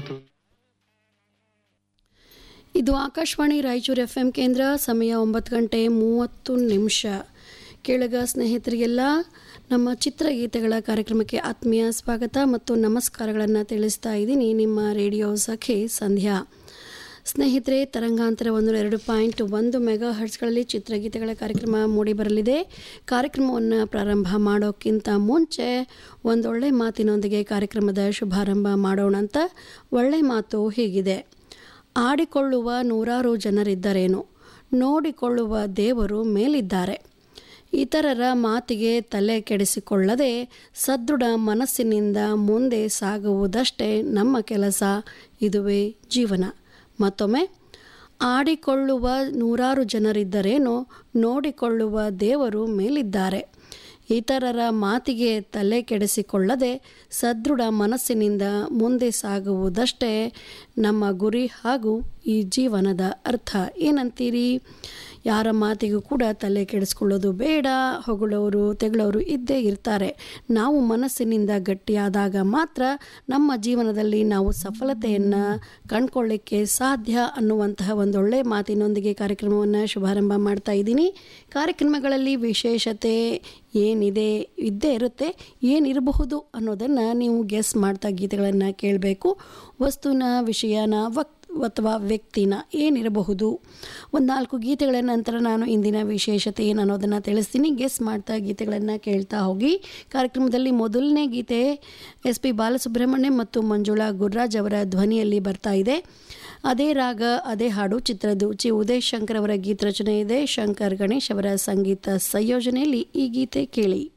ಮತ್ತು ಇದು Akashvani Raichur F M ಕೇಂದ್ರ ಸಮಯ ಒಂಬತ್ತು ಗಂಟೆ ಮೂವತ್ತು ನಿಮಿಷ ಕೇಳಗ ಸ್ನೇಹಿತರಿಗೆಲ್ಲ ನಮ್ಮ ಚಿತ್ರಗೀತೆಗಳ ಕಾರ್ಯಕ್ರಮಕ್ಕೆ ಆತ್ಮೀಯ ಸ್ವಾಗತ ಮತ್ತು ನಮಸ್ಕಾರಗಳನ್ನು ತಿಳಿಸ್ತಾ ಇದ್ದೀನಿ ನಿಮ್ಮ ರೇಡಿಯೋ ಸಖಿ ಸಂಧ್ಯಾ ಸ್ನೇಹಿತರೆ ತರಂಗಾಂತರ ಒಂದು ಎರಡು ಪಾಯಿಂಟ್ ಒಂದು ಮೆಗಾ ಹರ್ಟ್ಸ್ಗಳಲ್ಲಿ ಚಿತ್ರಗೀತೆಗಳ ಕಾರ್ಯಕ್ರಮ ಮೂಡಿಬರಲಿದೆ ಕಾರ್ಯಕ್ರಮವನ್ನು ಪ್ರಾರಂಭ ಮಾಡೋಕ್ಕಿಂತ ಮುಂಚೆ ಒಂದೊಳ್ಳೆ ಮಾತಿನೊಂದಿಗೆ ಕಾರ್ಯಕ್ರಮದ ಶುಭಾರಂಭ ಮಾಡೋಣ ಅಂತ ಒಳ್ಳೆ ಮಾತು ಹೀಗಿದೆ ಆಡಿಕೊಳ್ಳುವ ನೂರಾರು ಜನರಿದ್ದರೇನು ನೋಡಿಕೊಳ್ಳುವ ದೇವರು ಮೇಲಿದ್ದಾರೆ ಇತರರ ಮಾತಿಗೆ ತಲೆ ಕೆಡಿಸಿಕೊಳ್ಳದೆ ಸದೃಢ ಮನಸ್ಸಿನಿಂದ ಮುಂದೆ ಸಾಗುವುದಷ್ಟೇ ನಮ್ಮ ಕೆಲಸ ಇದುವೇ ಜೀವನ ಮತ್ತೊಮ್ಮೆ ಆಡಿಕೊಳ್ಳುವ ನೂರಾರು ಜನರಿದ್ದರೇನೋ ನೋಡಿಕೊಳ್ಳುವ ದೇವರು ಮೇಲಿದ್ದಾರೆ ಇತರರ ಮಾತಿಗೆ ತಲೆ ಕೆಡಿಸಿಕೊಳ್ಳದೆ ಸದೃಢ ಮನಸ್ಸಿನಿಂದ ಮುಂದೆ ಸಾಗುವುದಷ್ಟೇ ನಮ್ಮ ಗುರಿ ಹಾಗೂ ಈ ಜೀವನದ ಅರ್ಥ ಏನಂತೀರಿ ಯಾರ ಮಾತಿಗೂ ಕೂಡ ತಲೆ ಕೆಡಿಸ್ಕೊಳ್ಳೋದು ಬೇಡ ಹೊಗಳೋರು ತೆಗಳೋರು ಇದ್ದೇ ಇರ್ತಾರೆ ನಾವು ಮನಸ್ಸಿನಿಂದ ಗಟ್ಟಿಯಾದಾಗ ಮಾತ್ರ ನಮ್ಮ ಜೀವನದಲ್ಲಿ ನಾವು ಸಫಲತೆಯನ್ನು ಕಂಡ್ಕೊಳ್ಳಿಕ್ಕೆ ಸಾಧ್ಯ ಅನ್ನುವಂತಹ ಒಂದೊಳ್ಳೆ ಮಾತಿನೊಂದಿಗೆ ಕಾರ್ಯಕ್ರಮವನ್ನು ಶುಭಾರಂಭ ಮಾಡ್ತಾ ಇದ್ದೀನಿ ಕಾರ್ಯಕ್ರಮಗಳಲ್ಲಿ ವಿಶೇಷತೆ ಏನಿದೆ ಇದ್ದೇ ಇರುತ್ತೆ ಏನಿರಬಹುದು ಅನ್ನೋದನ್ನು ನೀವು ಗೆಸ್ ಮಾಡ್ತಾ ಗೀತೆಗಳನ್ನು ಕೇಳಬೇಕು ವಸ್ತುನ ವಿಷಯನ ವಕ್ ಅಥವಾ ವ್ಯಕ್ತಿನ ಏನಿರಬಹುದು ಒಂದು ನಾಲ್ಕು ಗೀತೆಗಳ ನಂತರ ನಾನು ಇಂದಿನ ವಿಶೇಷತೆ ಏನು ಅನ್ನೋದನ್ನು ತಿಳಿಸ್ತೀನಿ ಗೆಸ್ ಮಾಡ್ತಾ ಗೀತೆಗಳನ್ನು ಕೇಳ್ತಾ ಹೋಗಿ ಕಾರ್ಯಕ್ರಮದಲ್ಲಿ ಮೊದಲನೇ ಗೀತೆ ಎಸ್ ಪಿ ಬಾಲಸುಬ್ರಹ್ಮಣ್ಯ ಮತ್ತು ಮಂಜುಳಾ ಗುರ್ರಾಜ್ ಅವರ ಧ್ವನಿಯಲ್ಲಿ ಬರ್ತಾ ಇದೆ ಅದೇ ರಾಗ ಅದೇ ಹಾಡು ಚಿತ್ರದ್ದು ಚಿ ಉದಯ್ ಶಂಕರ್ ಅವರ ಗೀತ ರಚನೆ ಇದೆ ಶಂಕರ್ ಗಣೇಶ್ ಅವರ ಸಂಗೀತ ಸಂಯೋಜನೆಯಲ್ಲಿ ಈ ಗೀತೆ ಕೇಳಿ